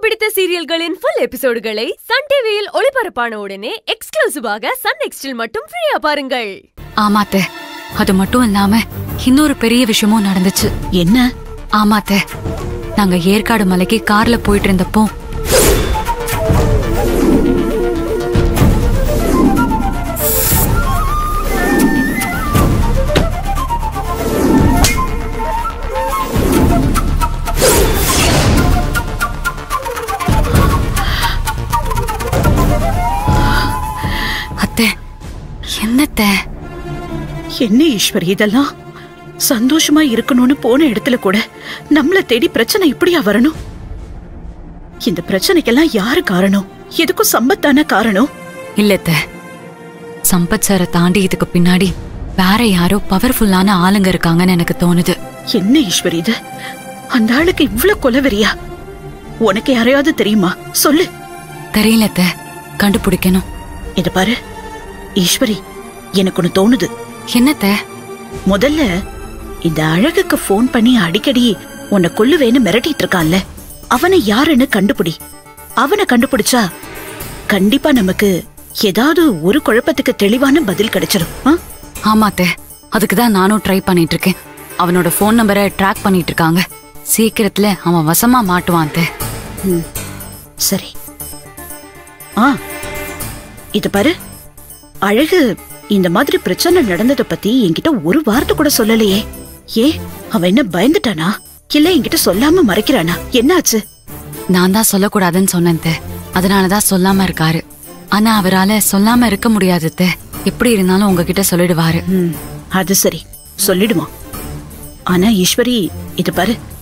பிடித்த சீரியல்களின் full எபிசோடுகளை Sun டிவியில் ஒளிபரப்பான உடனே எக்ஸ்க்ளூசிவாக சன் நெக்ஸ்டில் மட்டும் ஃப்ரீயா பாருங்கள் ஆமாத்த அது மட்டும் இல்லாம இன்னொரு பெரிய விஷயமும் நடந்துச்சு என்ன ஆமாத்த நாங்க ஏற்காடு மலைக்கு கார்ல போயிட்டு இருந்தப்போ அத்தை என்னத்த என்ன ஈஸ்வரி இதெல்லாம் சந்தோஷமா இருக்கணும்னு போன இடத்துல கூட நம்மள தேடி பிரச்சனை இப்படியா வரணும் இந்த பிரச்சனைக்கெல்லாம் யாரு காரணம் எதுக்கும் சம்பத்தான காரணம் இல்லத்த சம்பத் சாரை தாண்டி இதுக்கு பின்னாடி வேற யாரோ பவர்ஃபுல்லான ஆளுங்க இருக்காங்கன்னு எனக்கு தோணுது என்ன ஈஸ்வரி இது அந்த ஆளுக்கு இவ்ளோ கொலவெறியா உனக்கு யாரையாவது தெரியுமா சொல்லு தெரியலத்த கண்டுபிடிக்கணும் இத பாரு ஈஸ்வரி எனக்கு ஒண்ணு தோணுது என்னத்த முதல்ல இந்த அழகுக்கு ஃபோன் பண்ணி அடிக்கடி உன்னை கொல்லுவேன்னு மிரட்டிட்டு இருக்கான்ல அவனை யாருன்னு கண்டுபிடி அவனை கண்டுபிடிச்சா கண்டிப்பா நமக்கு ஏதாவது ஒரு குழப்பத்துக்கு தெளிவான பதில் கிடைச்சிடும் ஆ? ஆமாத்த அதுக்கு தான் நானும் ட்ரை பண்ணிட்டு இருக்கேன் அவனோட ஃபோன் நம்பரை ட்ராக் பண்ணிட்டு இருக்காங்க சீக்கிரத்துல அவன் வசமா மாட்டுவான் அத்தை. ம், சரி ஆ இது பாரு அழகு இந்த மாதிரி பிரச்சனை நடந்தத பத்தி என்கிட்ட ஒரு வார்த்தை கூட சொல்லலையே ஏ அவன் என்ன பயந்துட்டானா இல்ல என்கிட்ட சொல்லாம மறைக்கிறானா என்னாச்சு நான் தான் சொல்லக்கூடாதுன்னு சொன்னேன் அத்தை. அதனாலதான் சொல்லாம இருக்காரு ஆனா அவரால சொல்லாம இருக்க முடியாது அத்தை. எப்படி இருந்தாலும் உங்ககிட்ட சொல்லிடுவாரு ம் அது சரி சொல்லிடுமா ஆனா ஈஸ்வரி இது பாரு